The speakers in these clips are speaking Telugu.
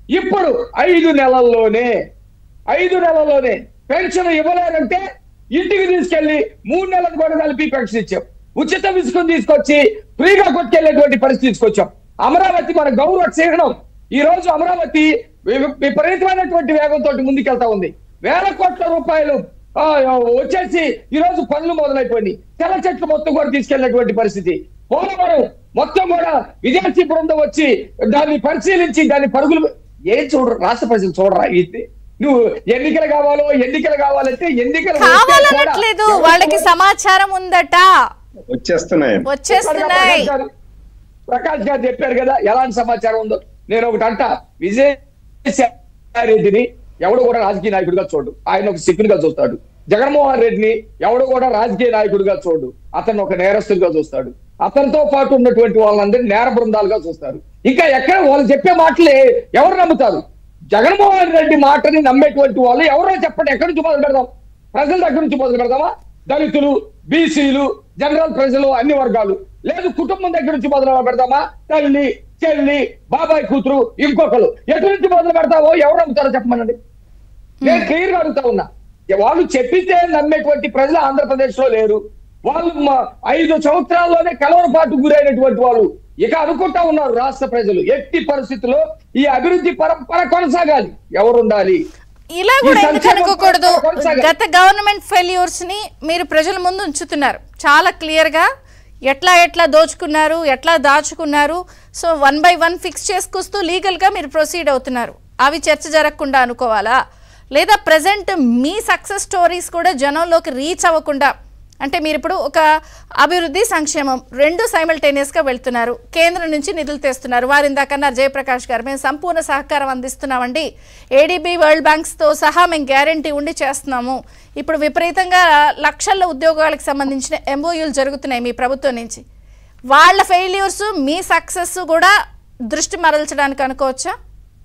ఇప్పుడు ఐదు నెలల్లోనే ఐదు నెలల్లోనే పెన్షన్ ఇవ్వలేదంటే ఇంటికి తీసుకెళ్లి మూడు నెలలకు కూడా కలిపి పెన్షన్ ఇచ్చాం ఉచిత విసుకుని తీసుకొచ్చి ఫ్రీగా కొట్టుకెళ్లేటువంటి పరిస్థితి తీసుకొచ్చాం అమరావతి మన గౌరవ చిహ్నం ఈ రోజు అమరావతి వి- విపరీతమైనటువంటి వేగంతో ముందుకెళ్తా ఉంది వేల కోట్ల రూపాయలు ఆ, వచ్చేసి ఈ రోజు పనులు మొదలైపోయినాయి తెల్ల చెట్లు మొత్తం కూడా తీసుకెళ్ళినటువంటి పరిస్థితి పోలవరం మొత్తం కూడా విదేశీ బృందం వచ్చి దాన్ని పరిశీలించి దాన్ని పరుగులు ఏం చూడరు రాష్ట్ర ప్రజలు చూడరా ఇది నువ్వు ఎన్నికలు కావాలో ఎన్నికలు కావాలంటే ఎన్నికలు వస్తే కూడా కావాలనట్లేదు వాళ్ళకి సమాచారం ఉందట వచ్చేస్తున్నాయి వచ్చేస్తున్నాయి ప్రకాష్ గారు- ప్రకాష్ గారు చెప్పారు కదా ఎలాంటి సమాచారం ఉందో నేను ఒకటి అంట విజయసాయి రెడ్డిని ఎవడు కూడా రాజకీయ నాయకుడిగా చూడు ఆయన ఒక శిక్షునిగా చూస్తాడు జగన్మోహన్ రెడ్డిని ఎవడు కూడా రాజకీయ నాయకుడిగా చూడు అతను ఒక నేరస్తుడిగా చూస్తాడు అతనితో పాటు ఉన్నటువంటి వాళ్ళందరినీ నేర బృందాలుగా చూస్తారు ఇంకా ఎక్కడ వాళ్ళు చెప్పే మాటలే ఎవరు నమ్ముతారు జగన్మోహన్ రెడ్డి మాటని నమ్మేటువంటి వాళ్ళు ఎవరో చెప్పండి ఎక్కడి నుంచి మొదలు పెడదాం ప్రజల దగ్గర నుంచి మొదలు పెడదామా దళితులు బీసీలు జనరల్ ప్రజలు అన్ని వర్గాలు లేదు కుటుంబం దగ్గర నుంచి మొదలు పెడదామా తల్లి చెల్లి బాబాయ్ కూతురు ఇంకొకరు ఎటు నుంచి మొదలు పెడతావో ఎవరు నమ్ముతారో చెప్పమనండి నేను క్లియర్ గా అడుగుతా ఉన్నా వాళ్ళు చెప్పితే నమ్మేటువంటి ప్రజలు ఆంధ్రప్రదేశ్ లో లేరు వాళ్ళు మ- ఐదు సంవత్సరాల్లోనే కలవరపాటు గురైనటువంటి వాళ్ళు ఇక అనుకుంటా ఉన్నారు రాష్ట్ర ప్రజలు ఎట్టి పరిస్థితుల్లో ఈ అభివృద్ధి పరంపర కొనసాగాలి ఎవరు ఉండాలి ఇలా కూడా ఈ ఎందుకు సంక్షేమ అనుకోకూడదు పథకాలు కొనసాగాలి. గత గవర్నమెంట్ ఫెయిల్యూర్స్ ని మీరు ప్రజల ముందు ఉంచుతున్నారు చాలా క్లియర్ గా ఎట్లా ఎట్లా దోచుకున్నారు ఎట్లా దాచుకున్నారు so one by one fix చేసుకొస్తూ లీగల్ గా మీరు ప్రొసీడ్ అవుతున్నారు అవి చర్చ జరగకుండా అనుకోవాలా లేదా ప్రజెంట్ మీ సక్సెస్ స్టోరీస్ కూడా జనంలోకి రీచ్ అవ్వకుండా అంటే మీరు ఇప్పుడు ఒక అభివృద్ధి సంక్షేమం రెండు సైమల్టేనియస్గా వెళ్తున్నారు కేంద్రం నుంచి నిధులు తెస్తున్నారు వారి ఇందాకన్నారు జయప్రకాష్ గారు మేము సంపూర్ణ సహకారం అందిస్తున్నామండి ఏడీబీ వరల్డ్ బ్యాంక్స్తో సహా మేము గ్యారంటీ ఉండి చేస్తున్నాము ఇప్పుడు విపరీతంగా లక్షల ఉద్యోగాలకు సంబంధించిన ఎంఓయూలు జరుగుతున్నాయి మీ ప్రభుత్వం నుంచి వాళ్ళ ఫెయిల్యూర్స్ మీ సక్సెస్ కూడా దృష్టి మరల్చడానికి అనుకోవచ్చా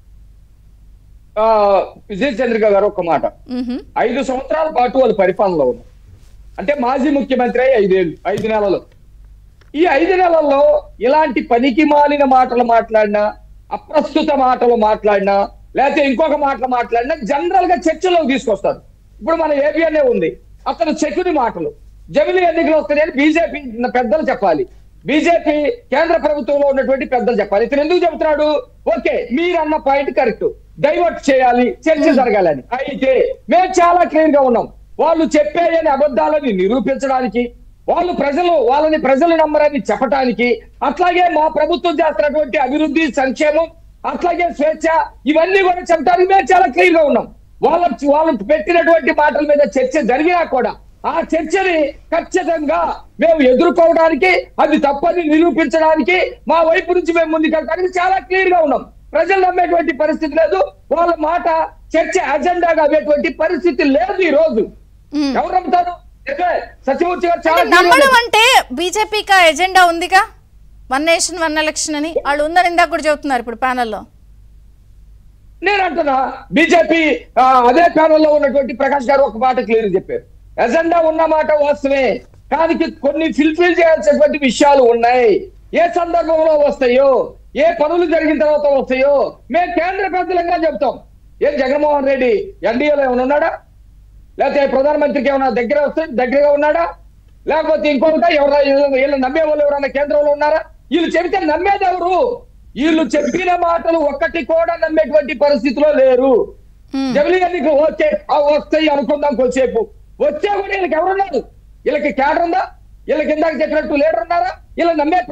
ఆ విజయ్ చంద్రిక గారు ఒక మాట మ్హూ. ఐదు సంవత్సరాల పాటు వాళ్ళు పరిపాలనలో ఉన్నారు అంటే మాజీ ముఖ్యమంత్రి అయి ఐదేళ్ళు ఐదు నెలలు ఈ ఐదు నెలల్లో ఇలాంటి పనికి మాలిన మాటలు మాట్లాడినా అప్రస్తుత మాటలు మాట్లాడినా లేకపోతే ఇంకొక మాటలు మాట్లాడినా జనరల్ గా చర్చలోకి తీసుకొస్తారు ఇప్పుడు మన ఏబిఎన్ఏ ఉంది అతను చెక్కుని మాటలు జమిలీ ఎన్నికలు వస్తాయని బీజేపీ పెద్దలు చెప్పాలి బీజేపీ కేంద్ర ప్రభుత్వంలో ఉన్నటువంటి పెద్దలు చెప్పాలి ఇతను ఎందుకు చెబుతున్నాడు ఓకే మీరు అన్న పాయింట్ కరెక్ట్ డైవర్ట్ చేయాలి చర్చ జరగాలని అయితే మేము చాలా క్లియర్ గా ఉన్నాం వాళ్ళు చెప్పేయని అబద్ధాలని నిరూపించడానికి వాళ్ళు ప్రజలు వాళ్ళని ప్రజలు నమ్మరని చెప్పడానికి అట్లాగే మా ప్రభుత్వం చేస్తున్నటువంటి అభివృద్ధి సంక్షేమం అట్లాగే స్వేచ్ఛ ఇవన్నీ కూడా చెప్పడానికి మేము చాలా క్లియర్ గా ఉన్నాం వాళ్ళ వాళ్ళు పెట్టినటువంటి మాటల మీద చర్చ జరిగినా కూడా ఆ చర్చని ఖచ్చితంగా మేము ఎదుర్కోవడానికి అది తప్పని నిరూపించడానికి మా వైపు నుంచి మేము ముందుకెళ్ళడానికి చాలా క్లియర్ గా ఉన్నాం ప్రజలు నమ్మేటువంటి పరిస్థితి లేదు వాళ్ళ మాట చర్చ అజెండాగా అయ్యేటువంటి పరిస్థితి లేదు ఈ రోజు మ్మ్. ఎవరు నమ్ముతారు అయితే సత్యమూర్తి గారు చాలా అంటే clear గా నమ్మడం అంటే బీజేపీకి ఎజెండా ఉందిగా వన్ నేషన్ వన్ ఎలక్షన్ అని వాళ్ళు ఉందని ఇందాక కూడా చెబుతున్నారు ఇప్పుడు ప్యానల్లో నేను అంటున్నా బీజేపీ అదే ప్యానల్ లో ఉన్నటువంటి ప్రకాష్ గారు ఒక మాట క్లియర్ చెప్పారు ఎజెండా ఉన్న మాట వాస్తవే కానీ కొన్ని ఫిల్ఫిల్ చేయాల్సినటువంటి విషయాలు ఉన్నాయి ఏ సందర్భంలో వస్తాయో ఏ పనులు జరిగిన తర్వాత వస్తాయో మేము కేంద్ర పెద్దలంగా చెప్తాం ఏం జగన్మోహన్ రెడ్డి ఎన్డీఏలో ఏమైనా ఉన్నాడా లేకపోతే ప్రధానమంత్రికి ఏమైనా దగ్గర వస్తే దగ్గరగా ఉన్నాడా లేకపోతే ఇంకొకట ఎవరైనా వీళ్ళు నమ్మే వాళ్ళు ఎవరైనా కేంద్రంలో ఉన్నారా వీళ్ళు చెబితే నమ్మేది ఎవరు వీళ్ళు చెప్పిన మాటలు ఒక్కటి కూడా నమ్మేటువంటి పరిస్థితిలో లేరు మ్మ్. జమిలీ ఎన్నికలు ఓకే ఆ వస్తాయి అనుకుందాం కొద్దిసేపు వచ్చే కూడా వీళ్ళకి ఎవరున్నారు వీళ్ళకి క్యాడర్ ఉందా వీళ్ళకి ఇందాక చెప్పినట్టు లీడర్ ఉన్నారా వీళ్ళకి నమ్మే